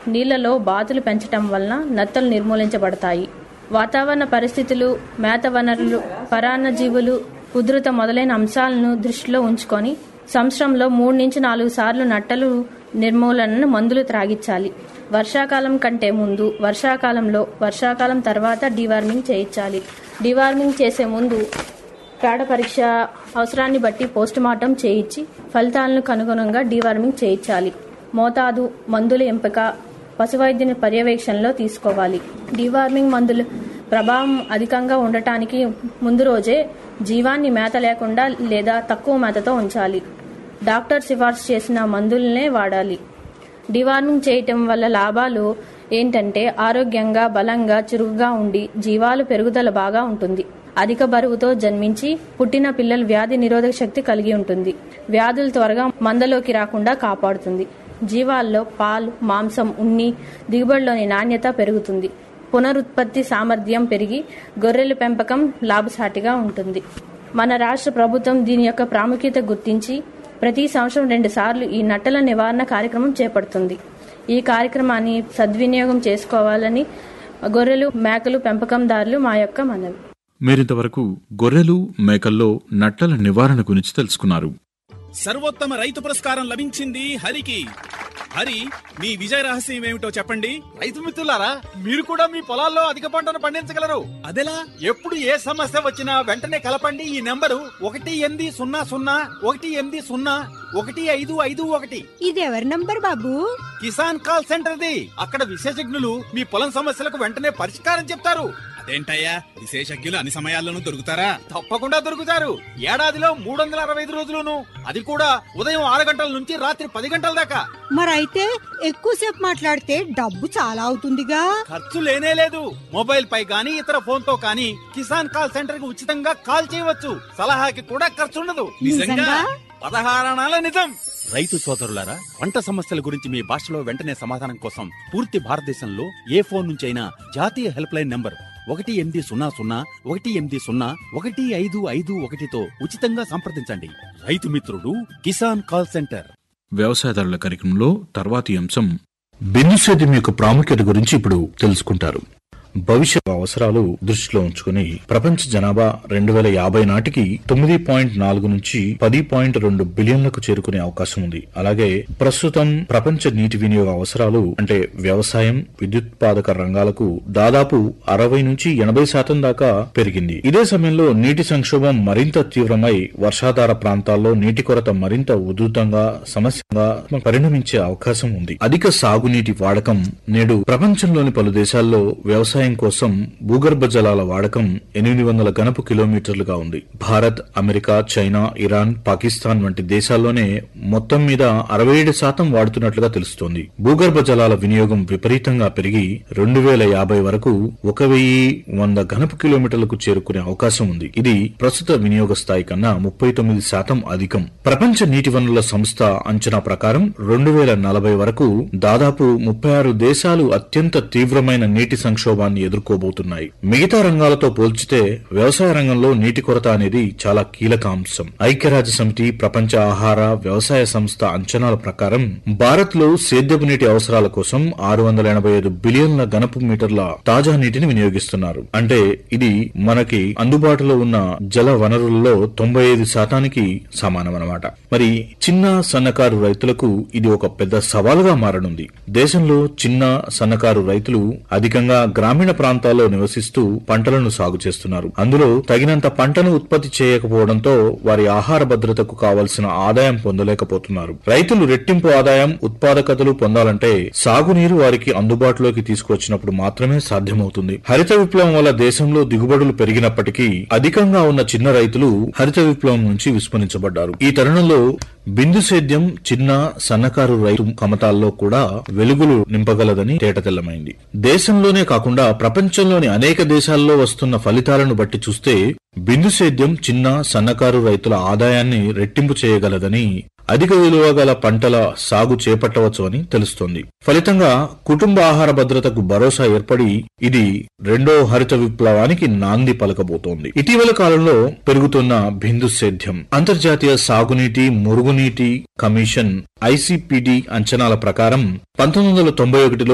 నీళ్లలో బాతులు పెంచటం వలన నత్తలు నిర్మూలించబడతాయి వాతావరణ పరిస్థితులు మేత వనరులు పరాన్నజీవులు ఉధృత మొదలైన అంశాలను దృష్టిలో ఉంచుకొని సంవత్సరంలో మూడు నుంచి నాలుగు సార్లు నట్టలు నిర్మూలనను మందులు త్రాగించాలి వర్షాకాలం కంటే ముందు వర్షాకాలంలో వర్షాకాలం తర్వాత డివార్మింగ్ చేయించాలి డివార్మింగ్ చేసే ముందు పేడ పరీక్ష అవసరాన్ని బట్టి పోస్ట్ మార్టం చేయించి ఫలితాలను కనుగుణంగా డివార్మింగ్ చేయించాలి మోతాదు మందుల ఎంపిక పశువైద్యుని పర్యవేక్షణలో తీసుకోవాలి డివార్మింగ్ మందుల ప్రభావం అధికంగా ఉండటానికి ముందు రోజే జీవాన్ని మేత లేకుండా లేదా తక్కువ మేతతో ఉంచాలి డాక్టర్ సిఫార్సు చేసిన మందులనే వాడాలి డివార్మింగ్ చేయటం వల్ల లాభాలు ఏంటంటే ఆరోగ్యంగా బలంగా చురుగ్గా ఉండి జీవాలు పెరుగుదల బాగా ఉంటుంది అధిక బరువుతో జన్మించి పుట్టిన పిల్లలు వ్యాధి నిరోధక శక్తి కలిగి ఉంటుంది వ్యాధులు త్వరగా మందలోకి రాకుండా కాపాడుతుంది జీవాల్లో పాలు మాంసం ఉన్ని దిగుబడిలోని నాణ్యత పెరుగుతుంది పునరుత్పత్తి సామర్థ్యం పెరిగి గొర్రెల పెంపకం లాభసాటిగా ఉంటుంది మన రాష్ట్ర ప్రభుత్వం దీని యొక్క ప్రాముఖ్యత గుర్తించి ప్రతి సంవత్సరం రెండు సార్లు ఈ నట్టల నివారణ కార్యక్రమం చేపడుతుంది ఈ కార్యక్రమాన్ని సద్వినియోగం చేసుకోవాలని గొర్రెలు మేకలు పెంపకందారులు మా యొక్క మనవి మీరింతవరకు గొర్రెలు మేకల్లో నట్టల నివారణ గురించి తెలుసుకున్నారు సర్వోత్తమ రైతు పురస్కారం లభించింది హరికి హరి మీ విజయ రహస్యం ఏమిటో చెప్పండి రైతు మిత్రులారా మీరు కూడా మీ పొలాల్లో అధిక పంటను పండించగలరు అదెలా ఎప్పుడు ఏ సమస్య వచ్చినా వెంటనే కలపండి ఈ నెంబరు ఒకటి ఎనిమిది సున్నా సున్నా ఒకటి ఎనిమిది సున్నా ఒకటి ఐదు ఐదు ఒకటి ఇది ఎవరి నంబర్ బాబు కిసాన్ కాల్ సెంటర్ది అక్కడ విశేషజ్ఞులు మీ పొలం సమస్యలకు వెంటనే పరిష్కారం చెప్తారు అదేంటయ్యా విశేషజ్ఞులు అన్ని సమయాల్లోనూ దొరుకుతారా తప్పకుండా దొరుకుతారు ఏడాదిలో మూడు వందల అరవై ఐదు రోజులును అది కూడా ఉదయం ఆరు గంటల నుంచి రాత్రి పది గంటల దాకా మరైతే ఎక్కువసేపు మాట్లాడితే డబ్బు చాలా అవుతుందిగా ఖర్చు లేనే లేదు మొబైల్ పై గానీ ఇతర ఫోన్ తో కానీ కిసాన్ కాల్ సెంటర్ కి ఉచితంగా కాల్ చేయవచ్చు సలహాకి కూడా ఖర్చు ఉండదు నిజంగా? పదహారణాల నిజం రైతు సోదరులారా పంట సమస్యల గురించి మీ భాషలో వెంటనే సమాధానం కోసం పూర్తి భారతదేశంలో ఏ ఫోన్ నుంచి అయినా జాతీయ హెల్ప్ లైన్ నంబర్ ఒకటి ఎనిమిది సున్నా సున్నా ఒకటి ఎనిమిది సున్నా ఒకటి ఐదు ఐదు ఒకటితో ఉచితంగా సంప్రదించండి రైతు మిత్రుడు కిసాన్ కాల్ సెంటర్ వ్యవసాయదారుల కార్యక్రమంలో తర్వాతి అంశం బిందు సేద్యం యొక్క ప్రాముఖ్యత గురించి ఇప్పుడు తెలుసుకుంటారు భవిష్యత్ అవసరాలు దృష్టిలో ఉంచుకుని ప్రపంచ జనాభా రెండు వేల యాభై నాటికి తొమ్మిది పాయింట్ నాలుగు నుంచి పది పాయింట్ రెండు బిలియన్లకు చేరుకునే అవకాశం ఉంది అలాగే ప్రస్తుతం ప్రపంచ నీటి వినియోగ అవసరాలు అంటే వ్యవసాయం విద్యుత్పాదక రంగాలకు దాదాపు అరవై నుంచి ఎనభై శాతం దాకా పెరిగింది ఇదే సమయంలో నీటి సంక్షోభం మరింత తీవ్రమై వర్షాధార ప్రాంతాల్లో నీటి కొరత మరింత ఉధృతంగా సమస్యగా పరిణమించే అవకాశం ఉంది అధిక సాగునీటి వాడకం నేడు ప్రపంచంలోని పలు దేశాల్లో వ్యవసాయం కోసం భూగర్భ జలాల వాడకం ఎనిమిది వందల గణపు కిలోమీటర్లుగా ఉంది Bharat America China Iran Pakistan వంటి దేశాల్లోనే మొత్తం మీద అరవై ఏడు శాతం వాడుతున్నట్లుగా తెలుస్తోంది భూగర్భ జలాల వినియోగం విపరీతంగా పెరిగి రెండు వేల యాభై వరకు ఒక వెయ్యి వంద గణపు కిలోమీటర్లకు చేరుకునే అవకాశం ఉంది ఇది ప్రస్తుత వినియోగ స్థాయి కన్నా ముప్పై తొమ్మిది శాతం అధికం ప్రపంచ నీటి వనరుల సంస్థ అంచనా ప్రకారం రెండు వేల నలభై వరకు దాదాపు ముప్పై ఆరు దేశాలు అత్యంత తీవ్రమైన నీటి సంక్షోభాన్ని ఎదుర్కోబోతున్నాయి మిగతా రంగాలతో పోల్చితే వ్యవసాయ రంగంలో నీటి కొరత అనేది చాలా కీలక అంశం ఐక్యరాజ్య సమితి ప్రపంచ ఆహార వ్యవసాయ సంస్థ అంచనాల ప్రకారం భారత్ లో సేద్యపు నీటి అవసరాల కోసం ఆరు వందల ఎనభై ఐదు బిలియన్ల గణపు మీటర్ల తాజా నీటిని వినియోగిస్తున్నారు అంటే ఇది మనకి అందుబాటులో ఉన్న జల వనరులలో తొంభై ఐదు శాతానికి సమానమన్నమాట మరి చిన్న సన్నకారు రైతులకు ఇది ఒక పెద్ద సవాలుగా మారనుంది దేశంలో చిన్న సన్నకారు రైతులు అధికంగా గ్రామీణ ప్రాంతాల్లో నివసిస్తూ పంటలను సాగు చేస్తున్నారు అందులో తగినంత పంటను ఉత్పత్తి చేయకపోవడంతో వారి ఆహార భద్రతకు కావలసిన ఆదాయం పొందలేకపోతున్నారు రైతులు రెట్టింపు ఆదాయం ఉత్పాదకతలు పొందాలంటే సాగునీరు వారికి అందుబాటులోకి తీసుకువచ్చినప్పుడు మాత్రమే సాధ్యమవుతుంది హరిత విప్లవం వల్ల దేశంలో దిగుబడులు పెరిగినప్పటికీ అధికంగా ఉన్న చిన్న రైతులు హరిత విప్లవం నుంచి విస్మరించబడ్డారు ఈ తరుణంలో బిందు సేద్యం చిన్న సన్నకారు రైతు కమతాల్లో కూడా వెలుగులు నింపగలదని తేటతెల్లమైంది దేశంలోనే కాకుండా ప్రపంచంలోని అనేక దేశాల్లో వస్తున్న ఫలితాలను బట్టి చూస్తే బిందు సేద్యం చిన్న సన్నకారు రైతుల ఆదాయాన్ని రెట్టింపు చేయగలదని అధిక విలువ గల పంటల సాగు చేపట్టవచ్చు అని తెలుస్తోంది ఫలితంగా కుటుంబ ఆహార భద్రతకు భరోసా ఏర్పడి ఇది రెండో హరిత విప్లవానికి నాంది పలకబోతోంది ఇటీవల కాలంలో పెరుగుతున్న బిందు సేద్యం అంతర్జాతీయ సాగునీటి మురుగునీటి కమిషన్ ఐసిపిడి అంచనాల ప్రకారం పంతొమ్మిది వందల తొంభై ఒకటిలో